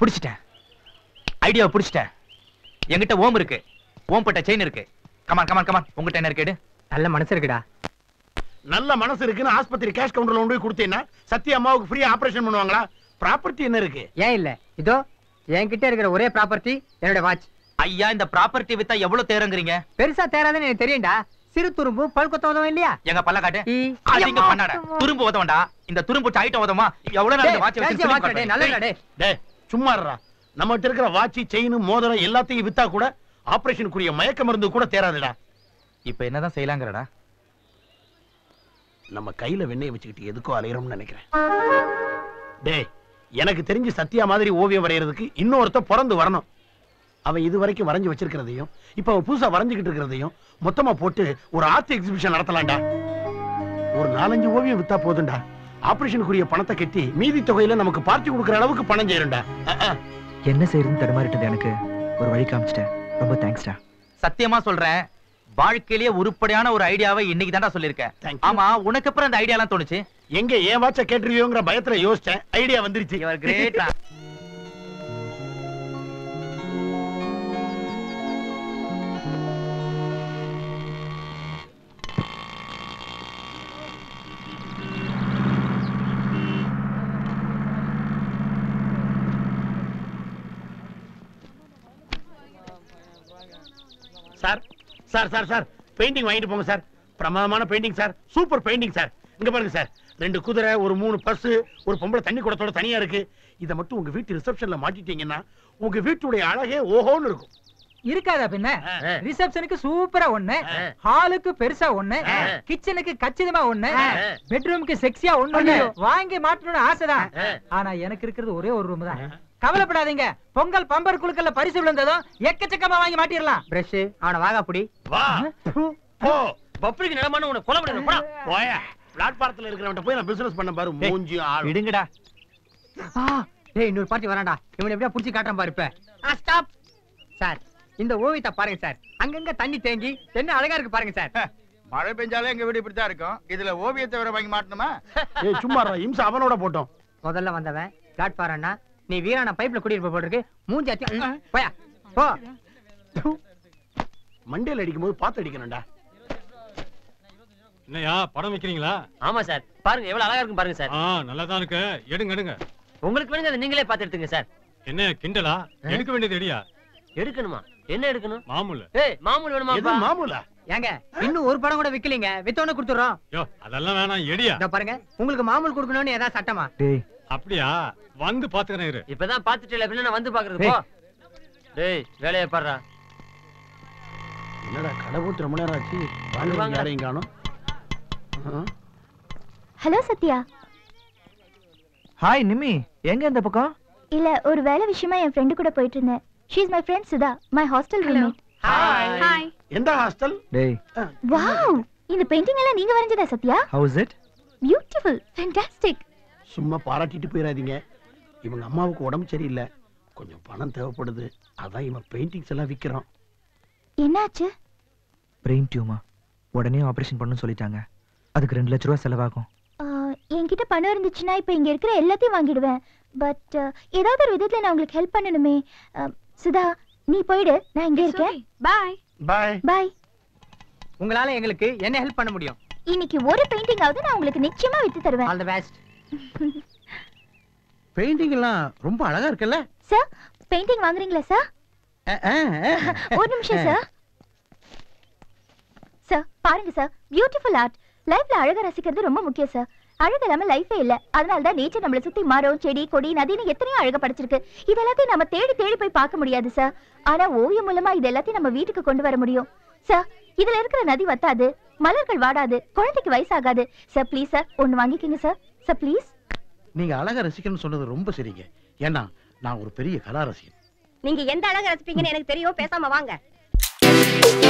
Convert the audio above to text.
பிடிச்சிட்டேன் ஐடியாவை பிடிச்சிட்டேன் என்கிட்ட ஓம் இருக்கு ஓம் பட்ட செயின் இருக்கு கமான் கமான் கமான் உங்ககிட்ட என்ன இருக்கு எடு. நல்ல மனசு இருக்குடா நல்ல மனசு இருக்குன்னு ஆஸ்பத்திரி கேஷ் கவுண்டர்ல கொண்டு போய் கொடுத்தீங்கன்னா சத்யா அம்மாவுக்கு ஃப்ரீ ஆபரேஷன் பண்ணுவாங்களா ப்ராப்பர்ட்டி என்ன இருக்கு ஏன் இல்ல இதோ என்கிட்ட இருக்கிற ஒரே ப்ராப்பர்ட்டி என்னோட வாட்ச் ஐயா இந்த ப்ராப்பர்ட்டி வித்தா எவ்வளவு தேரங்கிறீங்க பெருசா தேராதுன்னு எனக்கு தெரியும்டா சிறு துரும்பு பல்கொத்த உதவும் இல்லையா எங்க பல்ல காட்டு ஈ. அதிக பண்ணாட துரும்பு உதவண்டா இந்த துரும்பு ஐட்டம் உதவுமா எவ்வளவு நேரம் இந்த டேய், watch வச்சு பேசிய film watch டேய், காட்டுறேன். நல்லதுடா, டேய். டேய் சும்மா இருடா நம்மகிட்ட இருக்கிற வாட்சி செயின் மோதிரம் எல்லாத்தையும் வித்தா கூட ஆபரேஷனுக்குரிய மயக்க மருந்து கூட தேராதுடா இப்ப என்னதான் செய்யலாங்கிறடா நம்ம கையில வெண்ணெய் வச்சுக்கிட்டு எதுக்கோ அலையறோம்னு நினைக்கிறேன் டேய் எனக்கு தெரிஞ்சு சத்யா மாதிரி ஓவியம் வரையறதுக்கு இன்னொருத்த பிறந்து வரணும் அவன் இது வரைக்கும் வரைஞ்சு வச்சிருக்கிறதையும் இப்ப அவன் புதுசா வரைஞ்சுக்கிட்டு இருக்கிறதையும் மொத்தமா போட்டு ஒரு ஆர்ட் எக்ஸிபிஷன் நடத்தலாம்டா ஒரு நாலஞ்சு ஓவியம் வித்தா போதும்டா ஆபரேஷனுக்குரிய பணத்தை கட்டி மீதி தொகையில நமக்கு பார்ட்டி கொடுக்குற அளவுக்கு பணம் செய்யறா என்ன செய்யறதுன்னு தடுமாறிட்டது எனக்கு ஒரு வழி காமிச்சிட்டேன் ரொம்ப தேங்க்ஸ்டா சத்தியமா சொல்றேன் வாழ்க்கையிலேயே உருப்படியான ஒரு ஐடியாவை இன்னைக்கு தான்டா சொல்லியிருக்கேன் Thank you. ஆமா உனக்கு அப்புறம் அந்த ஐடியா எல்லாம் தோணுச்சு எங்க ஏன் வாட்ச கேட்டுருவியோங்கிற பயத்துல யோசிச்சேன் ஐடியா வந்துருச்சு great sir sir sir sir painting வாங்கிட்டு போங்க சார் பிரமாதமான painting sir super painting sir இங்க பாருங்க சார் ரெண்டு குதிரை ஒரு மூணு பஸ் ஒரு பொம்பளை தண்ணி குடத்தோட தனியா இருக்கு இத மட்டும் உங்க வீட்டு ரிசப்ஷன்ல மாட்டிட்டீங்கன்னா உங்க வீட்டுடைய அழகே ஓஹோன்னு இருக்கும் இருக்காதா பின்ன ஆ. ரிசப்ஷனுக்கு சூப்பரா ஒண்ணு ஆ. ஹாலுக்கு பெருசா ஒண்ணு ஆ. கிச்சனுக்கு கச்சிதமா ஒண்ணு ஆ. பெட்ரூமுக்கு செக்ஸியா ஒண்ணு வாங்கி மாட்டணும்னு ஆசைதான் ஆ. ஆனா எனக்கு இருக்கிறது ஒரே ஒரு ரூம் தான் கவலைப்படாதீங்க பொங்கல் பம்பர் குழுக்கல்ல பரிசு விழுந்ததும் எக்கச்சக்கமா வாங்கி மாட்டிடலாம் பிரஷ் அவன வாகா புடி வா போ பப்ளிக் நிலமான உன்னை கொலை பண்ணிடுறேன் போடா. போய பிளாட்பாரத்துல இருக்கிறவன்ட்ட போய் நான் பிசினஸ் பண்ண பாரு மூஞ்சி ஆள் விடுங்கடா டேய் இன்னொரு பார்ட்டி வரான்டா இவனை எப்படியா புடிச்சு காட்டுறான் பாரு இப்ப ஸ்டாப் சார் இந்த ஓவியத்தை பாருங்க சார் அங்கங்க தண்ணி தேங்கி என்ன அழகா இருக்கு பாருங்க சார் மழை பெஞ்சாலே எங்க வீடு இப்படித்தான் இருக்கும் இதுல ஓவியத்தை வேற வாங்கி மாட்டணுமா ஏய் சும்மா இருடா, இம்சை அவனோட போட்டோம் முதல்ல வந்தவன் பிளாட்ஃபார் அண்ணா நீ வீரான பைப்ல குடியிருப்ப போல இருக்கு மூஞ்சி அத்தி போயா போ மண்டையில அடிக்கும் போது பார்த்து அடிக்கணும்டா என்னையா படம் வைக்கிறீங்களா ஆமா சார் பாருங்க எவ்வளவு அழகா இருக்கும் பாருங்க சார் ஆ நல்லா தான் இருக்கு எடுங்க எடுங்க உங்களுக்கு வேணுங்க அதை நீங்களே பார்த்து எடுத்துங்க சார் என்ன கிண்டலா எடுக்க வேண்டியது எடியா எடுக்கணுமா என்ன எடுக்கணும் மாமூல் ஏய் மாமூல் எது வேணுமா மாமூலா ஏங்க இன்னும் ஒரு படம் கூட விக்கலீங்க வித்தோன்னு கொடுத்துறோம் யோ அதெல்லாம் வேணாம் எடியா இதோ பாருங்க உங்களுக்கு மாமூல் கொடுக்கணும்னு ஏதாவது சட்டமா டேய் அப்படியா வந்து பாத்துக்கிறேன் இரு இப்பதான் பாத்துட்டு பின்ன நான் வந்து பாக்குறது போ டேய் வேலையை பாடுறா என்னடா கடை போட்டு ரொம்ப நேரம் ஆச்சு வாங்க. வாங்க யாரையும் காணும் ஹலோ சத்யா ஹாய் நிம்மி எங்க இந்த பக்கம் இல்ல ஒரு வேலை விஷயமா என் ஃப்ரெண்டு கூட போயிட்டு இருந்தேன் she is my friend Sudha my hostel roommate hi எந்த ஹாஸ்டல் டேய் வாவ் இந்த பெயிண்டிங் எல்லாம் நீங்க வரைஞ்சதா Sathya how's it beautiful fantastic சும்மா பாராட்டிட்டு போயிடாதீங்க இவங்க அம்மாவுக்கு உடம்பு சரியில்லை கொஞ்சம் பணம் தேவைப்படுது அதான் இவன் பெயிண்டிங்ஸ் எல்லாம் விற்கிறான் என்னாச்சு பிரெயின் டியூமா உடனே ஆபரேஷன் பண்ணணும்னு சொல்லிட்டாங்க அதுக்கு ரெண்டு லட்ச ரூபா செலவாகும் ஆ, என்கிட்ட பணம் இருந்துச்சுன்னா இப்போ இங்க இருக்கிற எல்லாத்தையும் வாங்கிடுவேன் பட் ஏதாவது ஒரு விதத்துல நான் உங்களுக்கு ஹெல்ப் பண்ணணுமே ஆ, சுதா நீ போயிடு நான் இங்க இருக்கேன் பாய் பாய் பாய் உங்களால எங்களுக்கு என்ன ஹெல்ப் பண்ண முடியும் இன்னைக்கு ஒரு பெயிண்டிங் ஆகுது நான் உங்களுக்கு நிச்சயமா வித்து தருவேன் ஆல் தி பெஸ்ட் பெயிண்டிங் எல்லாம் ரொம்ப அழகா இருக்குல்ல சார் பெயிண்டிங் வாங்குறீங்களா சார் ஒரு நிமிஷம் சார் சார் பாருங்க சார் பியூட்டிஃபுல் ஆர்ட் லைஃப்ல அழக ரசிக்கிறது ரொம்ப முக்கியம் சார் அழகு இல்லாம லைஃபே இல்ல அதனால தான் நேச்சர் நம்மள சுத்தி மரம் செடி கொடி நதின்னு எத்தனையோ அழக படைச்சிருக்கு இது எல்லாத்தையும் நம்ம தேடி தேடி போய் பார்க்க முடியாது சார் ஆனா ஓவியம் மூலமா இது எல்லாத்தையும் நம்ம வீட்டுக்கு கொண்டு வர முடியும் சார் இதுல இருக்கிற நதி வத்தாது மலர்கள் வாடாது குழந்தைக்கு வயசாகாது சார் ப்ளீஸ் சார் ஒன்னு வாங்கிக்கோங்க சார் சார் ப்ளீஸ் நீங்க அழகா ரசிக்கணும்னு சொன்னது ரொம்ப சரிங்க ஏன்னா நான் ஒரு பெரிய கலா ரசிகன் நீங்க எந்த அழக ரசிப்பீங்கன்னு எனக்கு தெரியும் பேசாம வாங்க